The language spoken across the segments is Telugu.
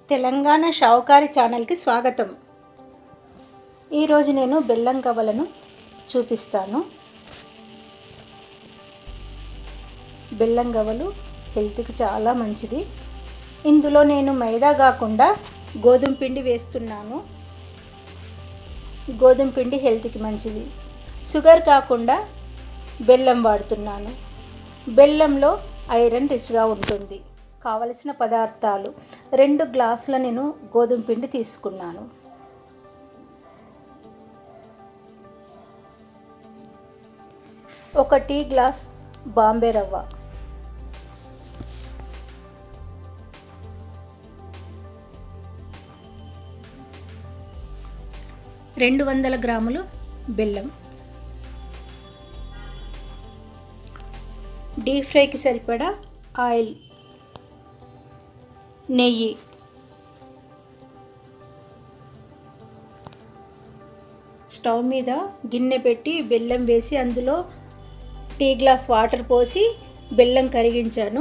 తెలంగాణ షావుకారి ఛానల్కి స్వాగతం ఈరోజు నేను బెల్లం కవ్వలను చూపిస్తాను బెల్లం గవ్వలు హెల్త్కి చాలా మంచిది ఇందులో నేను మైదా కాకుండా గోధుమ పిండి వేస్తున్నాను గోధుమ పిండి హెల్త్కి మంచిది షుగర్ కాకుండా బెల్లం వాడుతున్నాను బెల్లంలో ఐరన్ రిచ్గా ఉంటుంది కావలసిన పదార్థాలు రెండు గ్లాసుల నేను గోధుమ పిండి తీసుకున్నాను ఒక టీ గ్లాస్ బాంబే రవ్వ రెండు వందల గ్రాములు బెల్లం డీప్ ఫ్రైకి సరిపడా ఆయిల్ నెయ్యి స్టవ్ మీద గిన్నె పెట్టి బెల్లం వేసి అందులో టీ గ్లాస్ వాటర్ పోసి బెల్లం కరిగించాను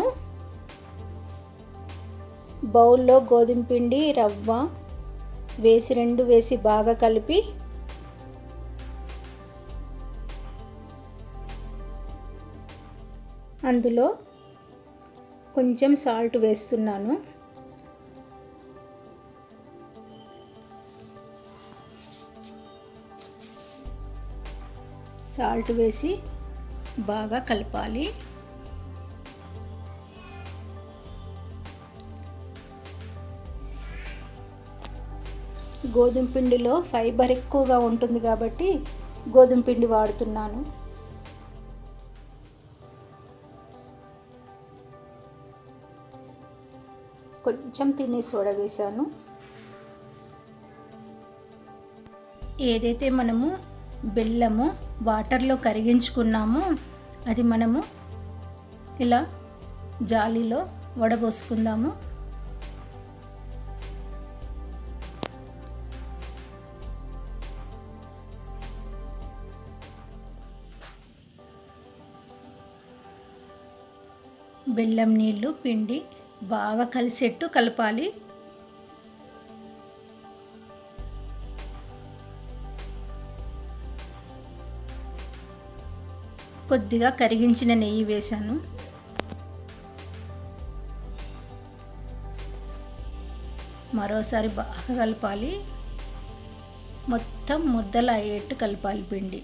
బౌల్లో గోధుమ పిండి రవ్వ వేసి రెండు వేసి బాగా కలిపి అందులో కొంచెం సాల్ట్ వేస్తున్నాను సాల్ట్ వేసి బాగా కలపాలి గోధుమ పిండిలో ఫైబర్ ఎక్కువగా ఉంటుంది కాబట్టి గోధుమ పిండి వాడుతున్నాను కొంచెం తినే సోడా వేసాను ఏదైతే మనము బెల్లము వాటర్లో కరిగించుకున్నామో అది మనము ఇలా జాలీలో వడబోసుకుందాము బెల్లం నీళ్ళు పిండి బాగా కలిసేట్టు కలపాలి కొద్దిగా కరిగించిన నెయ్యి వేశాను మరోసారి బాగా కలపాలి మొత్తం ముద్దలు అయ్యేట్టు కలపాలి పిండి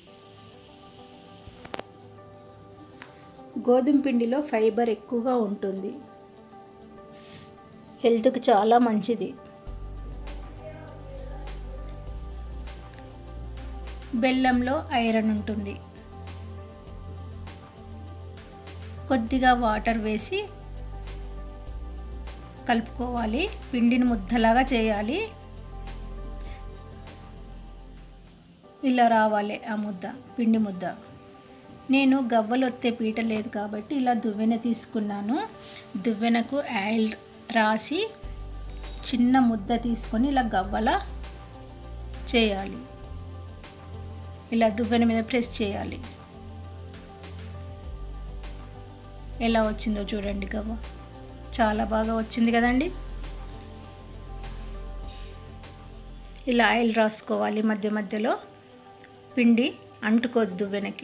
గోధుమ పిండిలో ఫైబర్ ఎక్కువగా ఉంటుంది హెల్త్కి చాలా మంచిది బెల్లంలో ఐరన్ ఉంటుంది కొద్దిగా వాటర్ వేసి కలుపుకోవాలి పిండిని ముద్దలాగా చేయాలి ఇలా రావాలి ఆ ముద్ద పిండి ముద్ద నేను గవ్వలు ఒత్తే పీట లేదు కాబట్టి ఇలా దువ్వెన తీసుకున్నాను దువ్వెనకు ఆయిల్ రాసి చిన్న ముద్ద తీసుకొని ఇలా గవ్వల చేయాలి ఇలా దువ్వెన మీద ప్రెస్ చేయాలి ఎలా వచ్చిందో చూడండి గవ్వ చాలా బాగా వచ్చింది కదండి ఇలా ఆయిల్ రాసుకోవాలి మధ్య మధ్యలో పిండి అంటుకోద్దు వెనక్కి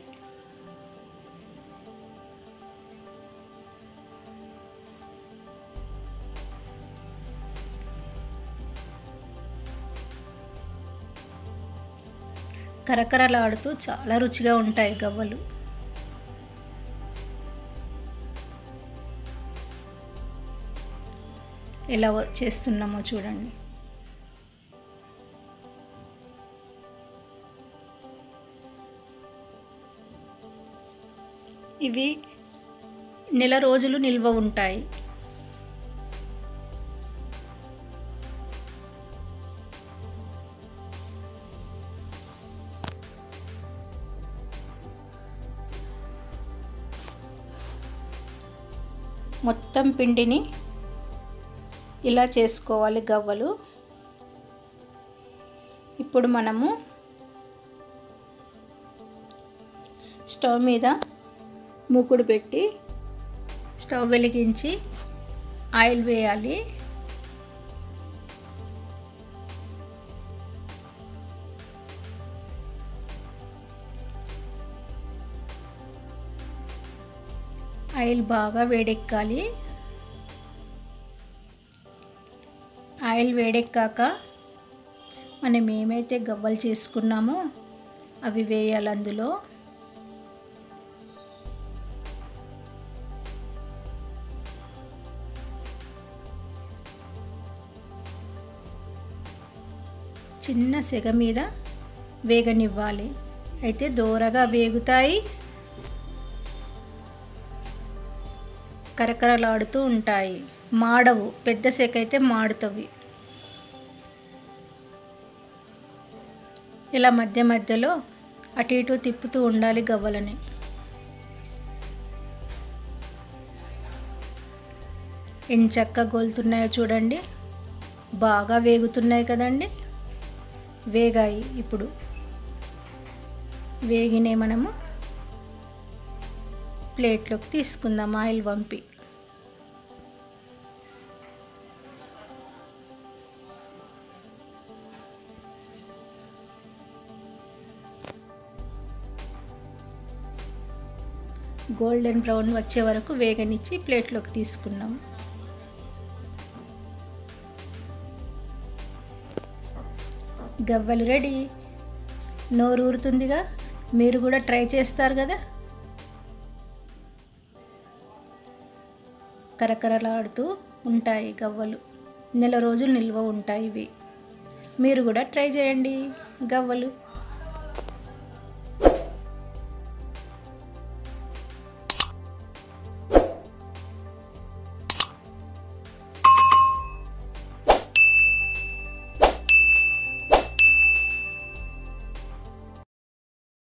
కరకరలాడుతూ చాలా రుచిగా ఉంటాయి గవ్వలు ఎలా చేస్తున్నామో చూడండి ఇవి నెల రోజులు నిల్వ ఉంటాయి మొత్తం పిండిని ఇలా చేసుకోవాలి గవ్వలు ఇప్పుడు మనము స్టవ్ మీద మూకుడు పెట్టి స్టవ్ వెలిగించి ఆయిల్ వేయాలి ఆయిల్ బాగా వేడెక్కాలి ఆయిల్ వేడెక్కాక మనం ఏమైతే గవ్వలు చేసుకున్నామో అవి వేయాలి అందులో చిన్న సెగ మీద వేగనివ్వాలి అయితే దూరగా వేగుతాయి కరకరలాడుతూ ఉంటాయి మాడవు పెద్ద సెక అయితే మాడుతవి ఇలా మధ్య మధ్యలో అటు ఇటు తిప్పుతూ ఉండాలి గవ్వలని ఎంచక్క గోలుతున్నాయో చూడండి బాగా వేగుతున్నాయి కదండి వేగాయి ఇప్పుడు వేగినే మనము ప్లేట్లోకి తీసుకుందాం ఆయిల్ పంపి గోల్డెన్ బ్రౌన్ వచ్చే వరకు వేగనిచ్చి ప్లేట్లోకి తీసుకున్నాం గవ్వలు రెడీ నోరు ఊరుతుందిగా మీరు కూడా ట్రై చేస్తారు కదా కరకరలాడుతూ ఉంటాయి గవ్వలు నెల రోజులు నిల్వ ఉంటాయి ఇవి మీరు కూడా ట్రై చేయండి గవ్వలు